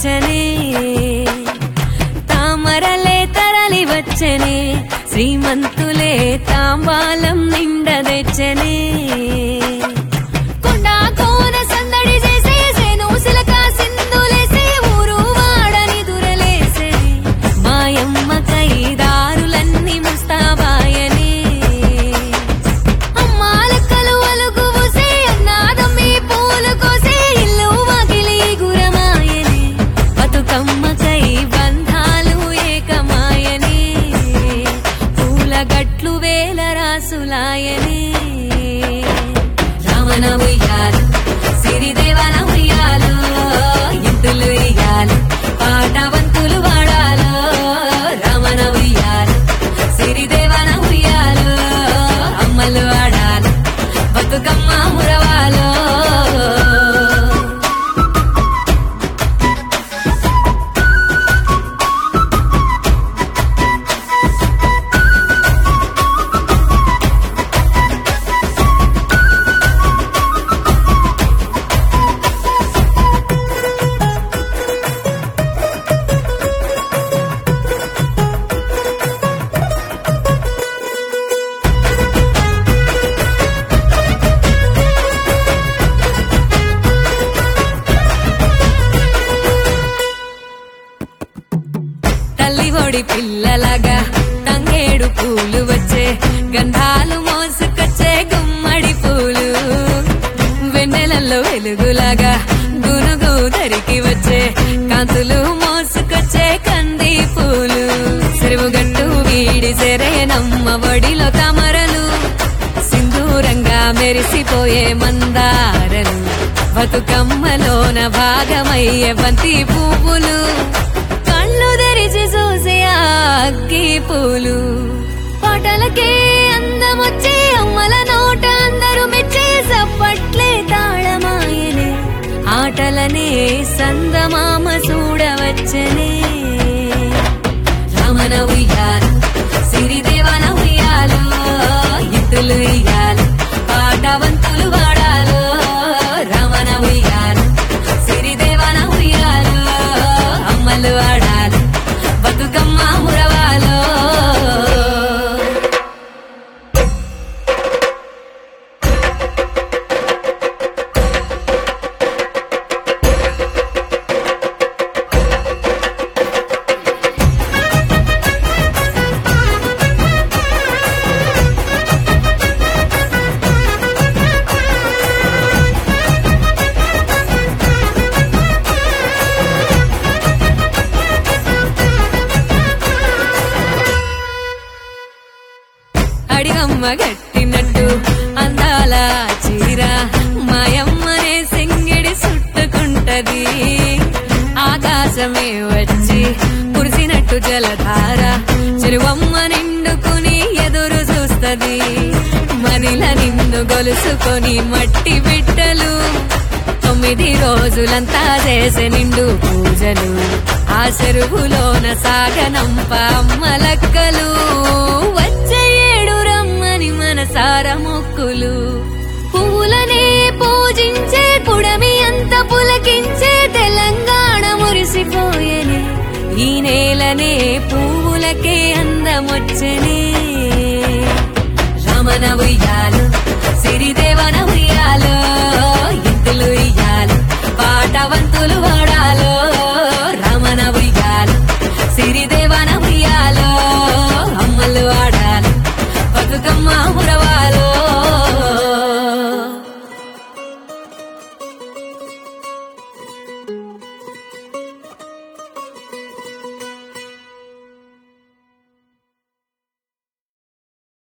వచ్చనే తామరలే తరలి వచ్చనే శ్రీమంతులే తాంబాలం నిండ తెచ్చనే కొండా కోన సందడి చేసే సేను సిలక సింధులేసే ఊరు వాడని దురలేసే మాయమ్మ కైదారులన్నీ ముస్తాబాయనే అమ్మాలక్కలు అలుగు ఊసే అన్నాదమ్మి పూలు కోసే ఇల్లు వాకిలి గురమాయనే బతుకమ్మకై బంధాలు ఏకమాయనే పూల గట్లు వేల రాసులాయనే రామన ఉయ్యాలు సిరిదేవన ఉయ్యాలు ఇంతులు ఇయ్యాలు పాటవంతులు వాడాలు రమణ ఉయ్యాలు సిరిదేవన ఉయ్యాలు అమ్మలు వాడాలు బతుకమ్మ మురవాలో తల్లి ఒడి పిల్లలాగా తంగేడు పూలు వచ్చే గంధాలు మోసుకొచ్చే గుమ్మడి పూలు వెన్నెలలో వెలుగులాగా గునుగు ధరికి వచ్చే కాంతులు మోసుకొచ్చే కంది పూలు చెరువుగట్టు వీడి సెరేనమ్మ ఒడిలో తమరలు సింధూరంగా మెరిసిపోయే మందారలు బతుకమ్మలోన భాగమయ్యే బంతి పువ్వులు కళ్ళు తెరిచి చూసే ఆ అగ్గి పూలు పాటలకే అందమొచ్చే అమ్మల నోట అందరూ మెచ్చే సప్పట్లే తాళమాయనే ఆటలనే సందమామ చూడవచ్చనే రమణ ఉయ్యాలు సిరిదేవన ఉయ్యాలు ఇద్దులు ఇయ్యాలు పాటవంతులు వాడాలు రమణ ఉయ్యాలు సిరిదేవన ఉయ్యాలు అమ్మలు వాడాలు బతుకమ్మ మురవాలో అడిగమ్మ గట్టినట్టు అందాల చీర మాయమ్మనే సింగిడి చుట్టుకుంటది ఆకాశమే వచ్చి కురిసినట్టు జలధార చెరువమ్మ నిండుకుని ఎదురు చూస్తది మనిల నిన్ను గొలుసుకొని మట్టి బిడ్డలు తొమ్మిది రోజులంతా చేసే నిండు పూజలు ఆ చెరువులోన సాగనంప అమ్మలక్కలు వచ్చే ఏడు రమ్మని మనసార మొక్కులు పువ్వులనే పూజించే పుడమి అంత పులకించే తెలంగాణ మురిసిపోయెనే ఈ నేలనే పువ్వులకే అందమొచ్చనే రమణ ఉయ్యాలు